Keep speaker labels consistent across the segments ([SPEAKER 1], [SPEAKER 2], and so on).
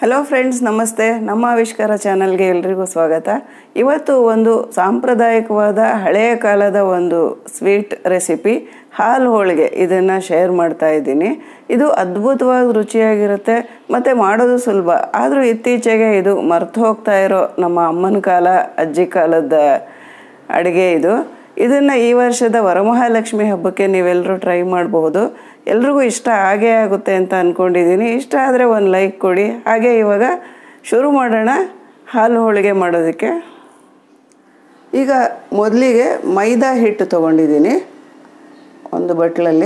[SPEAKER 1] hello friends ನಮಸ್ತೆ ನಮ್ಮ ಆವಿಷ್ಕಾರ ಚಾನಲ್ಗೆ ಎಲ್ರಿಗೂ ಸ್ವಾಗತ ಇವತ್ತು ಒಂದು ಸಾಂಪ್ರದಾಯಿಕವಾದ ಹಳೆಯ ಕಾಲದ ಒಂದು ಸ್ವೀಟ್ ರೆಸಿಪಿ ಹಾಲು ಹೋಳಿಗೆ ಇದನ್ನು ಶೇರ್ ಮಾಡ್ತಾ ಇದ್ದೀನಿ ಇದು ಅದ್ಭುತವಾಗಿ ರುಚಿಯಾಗಿರುತ್ತೆ ಮತ್ತು ಮಾಡೋದು ಸುಲಭ ಆದರೂ ಇತ್ತೀಚೆಗೆ ಇದು ಮರ್ತು ಹೋಗ್ತಾ ಇರೋ ನಮ್ಮ ಅಮ್ಮನ ಕಾಲ ಅಜ್ಜಿ ಕಾಲದ ಅಡುಗೆ ಇದು ಇದನ್ನು ಈ ವರ್ಷದ ವರಮಹಾಲಕ್ಷ್ಮಿ ಹಬ್ಬಕ್ಕೆ ನೀವೆಲ್ಲರೂ ಟ್ರೈ ಮಾಡಬಹುದು ಎಲ್ರಿಗೂ ಇಷ್ಟ ಆಗೇ ಆಗುತ್ತೆ ಅಂತ ಅಂದ್ಕೊಂಡಿದ್ದೀನಿ ಇಷ್ಟ ಆದರೆ ಒಂದು ಲೈಕ್ ಕೊಡಿ ಹಾಗೆ ಇವಾಗ ಶುರು ಮಾಡೋಣ ಹಾಲು ಹೋಳಿಗೆ ಮಾಡೋದಕ್ಕೆ ಈಗ ಮೊದಲಿಗೆ ಮೈದಾ ಹಿಟ್ಟು ತೊಗೊಂಡಿದ್ದೀನಿ ಒಂದು ಬಟ್ಲಲ್ಲಿ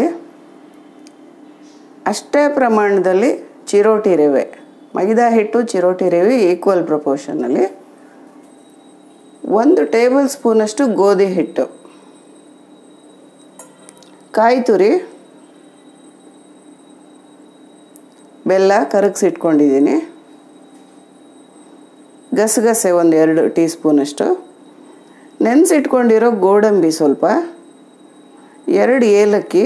[SPEAKER 1] ಅಷ್ಟೇ ಪ್ರಮಾಣದಲ್ಲಿ ಚಿರೋಟಿ ರವೆ ಮೈದಾ ಹಿಟ್ಟು ಚಿರೋಟಿ ರವೆ ಈಕ್ವಲ್ ಪ್ರಪೋರ್ಷನಲ್ಲಿ ಒಂದು ಟೇಬಲ್ ಸ್ಪೂನಷ್ಟು ಗೋಧಿ ಹಿಟ್ಟು ಕಾಯಿ ತುರಿ ಬೆಲ್ಲ ಕರಗಿಸಿಟ್ಕೊಂಡಿದ್ದೀನಿ ಗಸಗಸೆ ಒಂದು ಎರಡು ಟೀ ಸ್ಪೂನಷ್ಟು ನೆನೆಸಿಟ್ಕೊಂಡಿರೋ ಗೋಡಂಬಿ ಸ್ವಲ್ಪ ಎರಡು ಏಲಕ್ಕಿ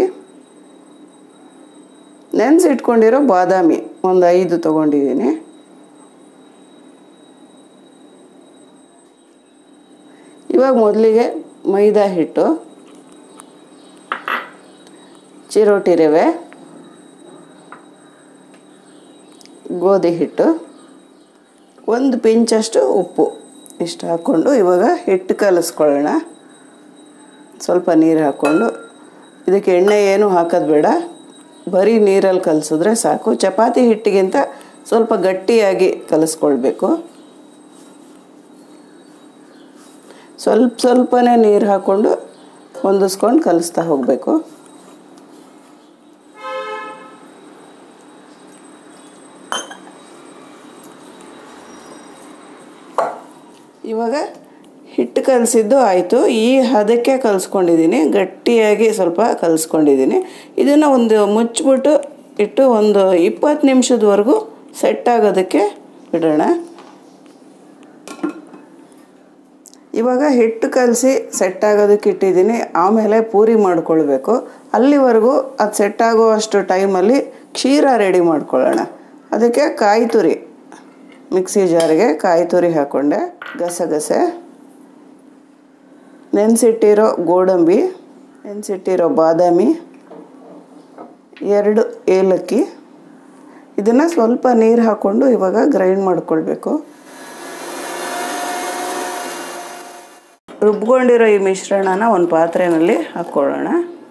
[SPEAKER 1] ನೆನೆಸಿಟ್ಕೊಂಡಿರೋ ಬಾದಾಮಿ ಒಂದು ಐದು ತೊಗೊಂಡಿದ್ದೀನಿ ಇವಾಗ ಮೊದಲಿಗೆ ಮೈದಾ ಹಿಟ್ಟು ಚಿರೋಟಿ ರವೆ ಗೋಧಿ ಹಿಟ್ಟು ಒಂದು ಪಿಂಚಷ್ಟು ಉಪ್ಪು ಇಷ್ಟು ಹಾಕ್ಕೊಂಡು ಇವಾಗ ಹಿಟ್ಟು ಕಲಿಸ್ಕೊಳ್ಳೋಣ ಸ್ವಲ್ಪ ನೀರು ಹಾಕ್ಕೊಂಡು ಇದಕ್ಕೆ ಎಣ್ಣೆ ಏನು ಹಾಕೋದು ಬೇಡ ಬರೀ ನೀರಲ್ಲಿ ಕಲಿಸಿದ್ರೆ ಸಾಕು ಚಪಾತಿ ಹಿಟ್ಟಿಗಿಂತ ಸ್ವಲ್ಪ ಗಟ್ಟಿಯಾಗಿ ಕಲಿಸ್ಕೊಳ್ಬೇಕು ಸ್ವಲ್ಪ ಸ್ವಲ್ಪನೇ ನೀರು ಹಾಕ್ಕೊಂಡು ಹೊಂದಿಸ್ಕೊಂಡು ಕಲಿಸ್ತಾ ಹೋಗಬೇಕು ಇವಾಗ ಹಿಟ್ಟು ಕಲಸಿದ್ದು ಆಯಿತು ಈ ಹದಕ್ಕೆ ಕಲಿಸ್ಕೊಂಡಿದ್ದೀನಿ ಗಟ್ಟಿಯಾಗಿ ಸ್ವಲ್ಪ ಕಲಿಸ್ಕೊಂಡಿದ್ದೀನಿ ಇದನ್ನು ಒಂದು ಮುಚ್ಚಿಬಿಟ್ಟು ಇಟ್ಟು ಒಂದು ಇಪ್ಪತ್ತು ನಿಮಿಷದವರೆಗೂ ಸೆಟ್ ಆಗೋದಕ್ಕೆ ಬಿಡೋಣ ಇವಾಗ ಹಿಟ್ಟು ಕಲಸಿ ಸೆಟ್ ಆಗೋದಕ್ಕೆ ಇಟ್ಟಿದ್ದೀನಿ ಆಮೇಲೆ ಪೂರಿ ಮಾಡ್ಕೊಳ್ಬೇಕು ಅಲ್ಲಿವರೆಗೂ ಅದು ಸೆಟ್ ಆಗುವಷ್ಟು ಟೈಮಲ್ಲಿ ಕ್ಷೀರ ರೆಡಿ ಮಾಡ್ಕೊಳ್ಳೋಣ ಅದಕ್ಕೆ ಕಾಯಿ ತುರಿ ಮಿಕ್ಸಿ ಜಾರಿಗೆ ಕಾಯಿ ತುರಿ ಹಾಕ್ಕೊಂಡೆ ಗಸಗಸೆ ನೆನೆಸಿಟ್ಟಿರೋ ಗೋಡಂಬಿ ನೆನೆಸಿಟ್ಟಿರೋ ಬಾದಾಮಿ ಎರಡು ಏಲಕ್ಕಿ ಇದನ್ನು ಸ್ವಲ್ಪ ನೀರು ಹಾಕ್ಕೊಂಡು ಇವಾಗ ಗ್ರೈಂಡ್ ಮಾಡ್ಕೊಳ್ಬೇಕು ರುಬ್ಕೊಂಡಿರೋ ಈ ಮಿಶ್ರಣನ ಒಂದು ಪಾತ್ರೆಯಲ್ಲಿ ಹಾಕ್ಕೊಳ್ಳೋಣ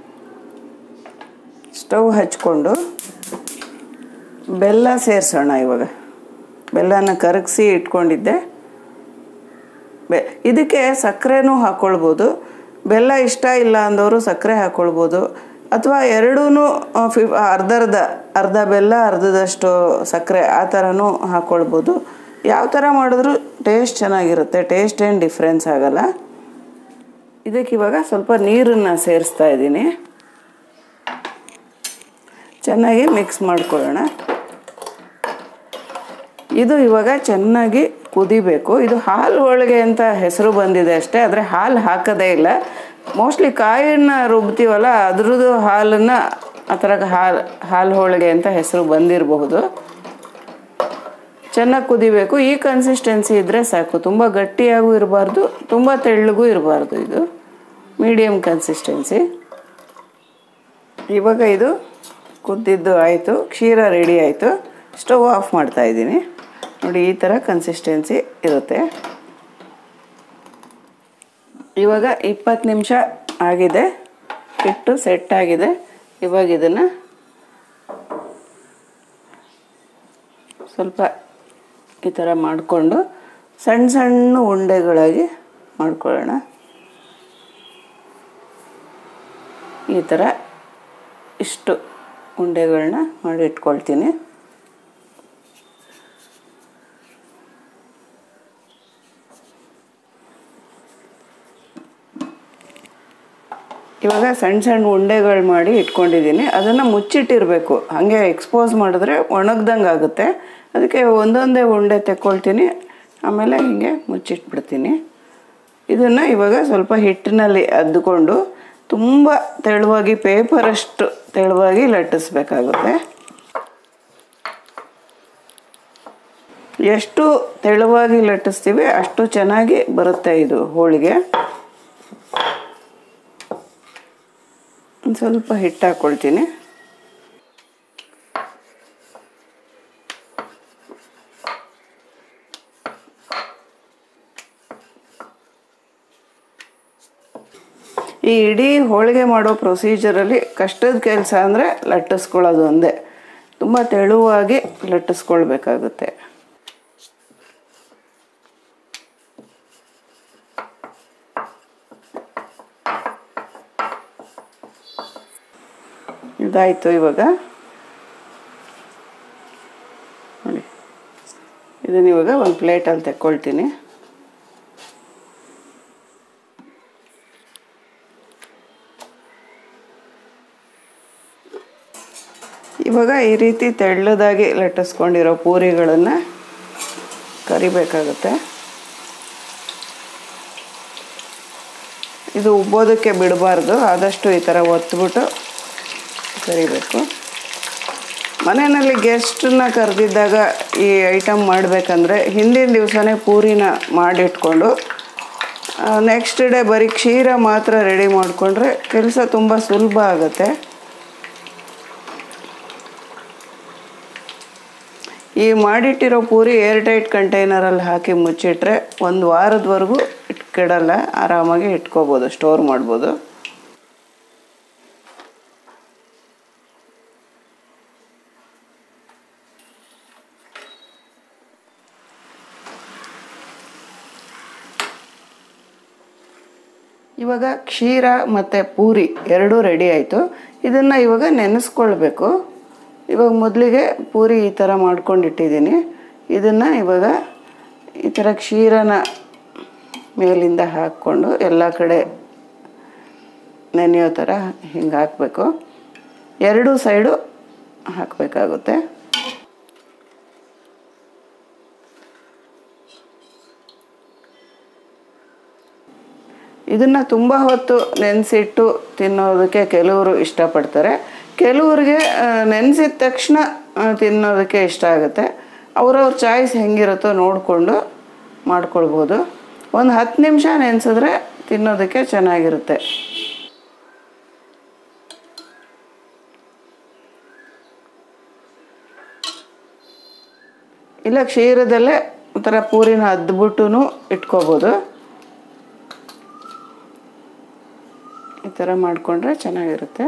[SPEAKER 1] ಸ್ಟವ್ ಹಚ್ಕೊಂಡು ಬೆಲ್ಲ ಸೇರಿಸೋಣ ಇವಾಗ ಬೆಲ್ಲನ ಕರಗಿಸಿ ಇಟ್ಕೊಂಡಿದ್ದೆ ಬೆ ಇದಕ್ಕೆ ಸಕ್ಕರೆನೂ ಹಾಕ್ಕೊಳ್ಬೋದು ಬೆಲ್ಲ ಇಷ್ಟ ಇಲ್ಲ ಅಂದವರು ಸಕ್ಕರೆ ಹಾಕ್ಕೊಳ್ಬೋದು ಅಥವಾ ಎರಡೂ ಫಿ ಅರ್ಧ ಅರ್ಧ ಅರ್ಧ ಬೆಲ್ಲ ಅರ್ಧದಷ್ಟು ಸಕ್ಕರೆ ಆ ಥರನೂ ಹಾಕ್ಕೊಳ್ಬೋದು ಯಾವ ಥರ ಮಾಡಿದ್ರೂ ಟೇಸ್ಟ್ ಚೆನ್ನಾಗಿರುತ್ತೆ ಟೇಸ್ಟ್ ಏನು ಡಿಫ್ರೆನ್ಸ್ ಆಗಲ್ಲ ಇದಕ್ಕೆ ಇವಾಗ ಸ್ವಲ್ಪ ನೀರನ್ನು ಸೇರಿಸ್ತಾ ಇದ್ದೀನಿ ಚೆನ್ನಾಗಿ ಮಿಕ್ಸ್ ಮಾಡ್ಕೊಳ್ಳೋಣ ಇದು ಇವಾಗ ಚೆನ್ನಾಗಿ ಕುದಿಬೇಕು ಇದು ಹಾಲು ಹೋಳಿಗೆ ಅಂತ ಹೆಸರು ಬಂದಿದೆ ಅಷ್ಟೇ ಆದರೆ ಹಾಲು ಹಾಕೋದೇ ಇಲ್ಲ ಮೋಸ್ಟ್ಲಿ ಕಾಯಿನ ರುಬ್ತೀವಲ್ಲ ಅದ್ರದ್ದು ಹಾಲನ್ನು ಆ ಥರ ಹಾಲು ಹಾಲು ಹೋಳಿಗೆ ಅಂತ ಹೆಸರು ಬಂದಿರಬಹುದು ಚೆನ್ನಾಗಿ ಕುದಿಬೇಕು ಈ ಕನ್ಸಿಸ್ಟೆನ್ಸಿ ಇದ್ದರೆ ಸಾಕು ತುಂಬ ಗಟ್ಟಿಯಾಗೂ ಇರಬಾರ್ದು ತುಂಬ ತೆಳ್ಳಗೂ ಇರಬಾರ್ದು ಇದು ಮೀಡಿಯಮ್ ಕನ್ಸಿಸ್ಟೆನ್ಸಿ ಇವಾಗ ಇದು ಕುದ್ದಿದ್ದು ಆಯಿತು ಕ್ಷೀರ ರೆಡಿ ಆಯಿತು ಸ್ಟವ್ ಆಫ್ ಮಾಡ್ತಾ ಇದ್ದೀನಿ ನೋಡಿ ಈ ಥರ ಕನ್ಸಿಸ್ಟೆನ್ಸಿ ಇರುತ್ತೆ ಇವಾಗ ಇಪ್ಪತ್ತು ನಿಮಿಷ ಆಗಿದೆ ಹಿಟ್ಟು ಸೆಟ್ ಆಗಿದೆ ಇವಾಗ ಇದನ್ನು ಸ್ವಲ್ಪ ಈ ಥರ ಮಾಡಿಕೊಂಡು ಸಣ್ಣ ಸಣ್ಣ ಉಂಡೆಗಳಾಗಿ ಮಾಡ್ಕೊಳ್ಳೋಣ ಈ ಥರ ಇಷ್ಟು ಉಂಡೆಗಳನ್ನ ಮಾಡಿ ಇಟ್ಕೊಳ್ತೀನಿ ಇವಾಗ ಸಣ್ಣ ಸಣ್ಣ ಉಂಡೆಗಳು ಮಾಡಿ ಇಟ್ಕೊಂಡಿದ್ದೀನಿ ಅದನ್ನು ಮುಚ್ಚಿಟ್ಟಿರಬೇಕು ಹಾಗೆ ಎಕ್ಸ್ಪೋಸ್ ಮಾಡಿದ್ರೆ ಒಣಗ್ದಂಗೆ ಆಗುತ್ತೆ ಅದಕ್ಕೆ ಒಂದೊಂದೇ ಉಂಡೆ ತೆಕ್ಕೊಳ್ತೀನಿ ಆಮೇಲೆ ಹೀಗೆ ಮುಚ್ಚಿಟ್ಬಿಡ್ತೀನಿ ಇದನ್ನು ಇವಾಗ ಸ್ವಲ್ಪ ಹಿಟ್ಟಿನಲ್ಲಿ ಅದ್ದುಕೊಂಡು ತುಂಬ ತೆಳುವಾಗಿ ಪೇಪರಷ್ಟು ತೆಳುವಾಗಿ ಲಟ್ಟಿಸ್ಬೇಕಾಗುತ್ತೆ ಎಷ್ಟು ತೆಳುವಾಗಿ ಲಟ್ಟಿಸ್ತೀವಿ ಅಷ್ಟು ಚೆನ್ನಾಗಿ ಬರುತ್ತೆ ಇದು ಹೋಳಿಗೆ ಒಂದು ಸ್ವಲ್ಪ ಹಿಟ್ಟು ಹಾಕ್ಕೊಳ್ತೀನಿ ಈ ಇಡೀ ಹೋಳಿಗೆ ಮಾಡೋ ಪ್ರೊಸೀಜರಲ್ಲಿ ಕಷ್ಟದ ಕೆಲಸ ಅಂದರೆ ಲಟ್ಟಿಸ್ಕೊಳ್ಳೋದು ಒಂದೇ ತುಂಬ ತೆಳುವಾಗಿ ಲಟ್ಟಿಸ್ಕೊಳ್ಬೇಕಾಗುತ್ತೆ ಇದಾಯಿತು ಇವಾಗ ನೋಡಿ ಇದನ್ನ ಇವಾಗ ಒಂದು ಪ್ಲೇಟಲ್ಲಿ ತೆಕ್ಕೊಳ್ತೀನಿ ಇವಾಗ ಈ ರೀತಿ ತೆಳ್ಳದಾಗಿ ಲಟ್ಟಿಸ್ಕೊಂಡಿರೋ ಪೂರಿಗಳನ್ನು ಕರಿಬೇಕಾಗುತ್ತೆ ಇದು ಉಬ್ಬೋದಕ್ಕೆ ಬಿಡಬಾರ್ದು ಆದಷ್ಟು ಈ ಥರ ಒತ್ಬಿಟ್ಟು ಕರಿಬೇಕು ಮನೆಯಲ್ಲಿ ಗೆಸ್ಟನ್ನ ಕರೆದಿದ್ದಾಗ ಈ ಐಟಮ್ ಮಾಡಬೇಕಂದ್ರೆ ಹಿಂದಿನ ದಿವಸನೇ ಪೂರಿನ ಮಾಡಿಟ್ಕೊಂಡು ನೆಕ್ಸ್ಟ್ ಡೇ ಬರೀ ಕ್ಷೀರ ಮಾತ್ರ ರೆಡಿ ಮಾಡಿಕೊಂಡ್ರೆ ಕೆಲಸ ತುಂಬ ಸುಲಭ ಆಗುತ್ತೆ ಈ ಮಾಡಿಟ್ಟಿರೋ ಪೂರಿ ಏರ್ ಟೈಟ್ ಕಂಟೈನರಲ್ಲಿ ಹಾಕಿ ಮುಚ್ಚಿಟ್ರೆ ಒಂದು ವಾರದವರೆಗೂ ಇಟ್ ಕೆಡಲ್ಲ ಆರಾಮಾಗಿ ಇಟ್ಕೋಬೋದು ಸ್ಟೋರ್ ಮಾಡ್ಬೋದು ಇವಾಗ ಕ್ಷೀರ ಮತ್ತು ಪೂರಿ ಎರಡೂ ರೆಡಿ ಆಯಿತು ಇದನ್ನು ಇವಾಗ ನೆನೆಸ್ಕೊಳ್ಬೇಕು ಇವಾಗ ಮೊದಲಿಗೆ ಪೂರಿ ಈ ಥರ ಮಾಡ್ಕೊಂಡಿಟ್ಟಿದ್ದೀನಿ ಇದನ್ನು ಇವಾಗ ಈ ಥರ ಕ್ಷೀರನ ಮೇಲಿಂದ ಹಾಕ್ಕೊಂಡು ಎಲ್ಲ ಕಡೆ ನೆನೆಯೋ ಥರ ಹಿಂಗೆ ಹಾಕಬೇಕು ಎರಡೂ ಸೈಡು ಹಾಕಬೇಕಾಗುತ್ತೆ ಇದನ್ನು ತುಂಬ ಹೊತ್ತು ನೆನೆಸಿಟ್ಟು ತಿನ್ನೋದಕ್ಕೆ ಕೆಲವರು ಇಷ್ಟಪಡ್ತಾರೆ ಕೆಲವ್ರಿಗೆ ನೆನೆಸಿದ ತಕ್ಷಣ ಆ, ತಿನ್ನೋದಕ್ಕೆ ಇಷ್ಟ ಆಗುತ್ತೆ ಅವ್ರವ್ರ ಚಾಯ್ಸ್ ಹೆಂಗಿರುತ್ತೋ ನೋಡಿಕೊಂಡು ಮಾಡ್ಕೊಳ್ಬೋದು ಒಂದು ಹತ್ತು ನಿಮಿಷ ನೆನೆಸಿದ್ರೆ ತಿನ್ನೋದಕ್ಕೆ ಚೆನ್ನಾಗಿರುತ್ತೆ ಇಲ್ಲ ಕ್ಷೀರದಲ್ಲೇ ಒಂಥರ ಪೂರಿನ ಅದ್ಬಿಟ್ಟು ಇಟ್ಕೋಬೋದು ಈ ಥರ ಮಾಡಿಕೊಂಡ್ರೆ ಚೆನ್ನಾಗಿರುತ್ತೆ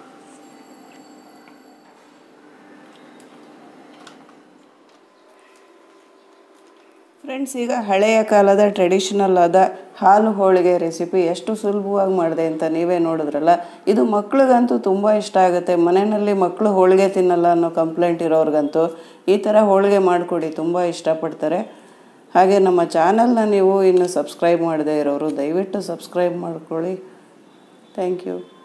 [SPEAKER 1] ಫ್ರೆಂಡ್ಸ್ ಈಗ ಹಳೆಯ ಕಾಲದ ಟ್ರೆಡಿಷನಲ್ ಆದ ಹಾಲು ಹೋಳಿಗೆ ರೆಸಿಪಿ ಎಷ್ಟು ಸುಲಭವಾಗಿ ಮಾಡಿದೆ ಅಂತ ನೀವೇ ನೋಡಿದ್ರಲ್ಲ ಇದು ಮಕ್ಳಿಗಂತೂ ತುಂಬ ಇಷ್ಟ ಆಗುತ್ತೆ ಮನೆಯಲ್ಲಿ ಮಕ್ಕಳು ಹೋಳಿಗೆ ತಿನ್ನಲ್ಲ ಅನ್ನೋ ಕಂಪ್ಲೇಂಟ್ ಇರೋರ್ಗಂತೂ ಈ ಥರ ಹೋಳಿಗೆ ಮಾಡಿಕೊಡಿ ತುಂಬ ಇಷ್ಟಪಡ್ತಾರೆ ಹಾಗೆ ನಮ್ಮ ಚಾನಲ್ನ ನೀವು ಇನ್ನು ಸಬ್ಸ್ಕ್ರೈಬ್ ಮಾಡದೇ ಇರೋರು ದಯವಿಟ್ಟು ಸಬ್ಸ್ಕ್ರೈಬ್ ಮಾಡ್ಕೊಳ್ಳಿ ಥ್ಯಾಂಕ್ ಯು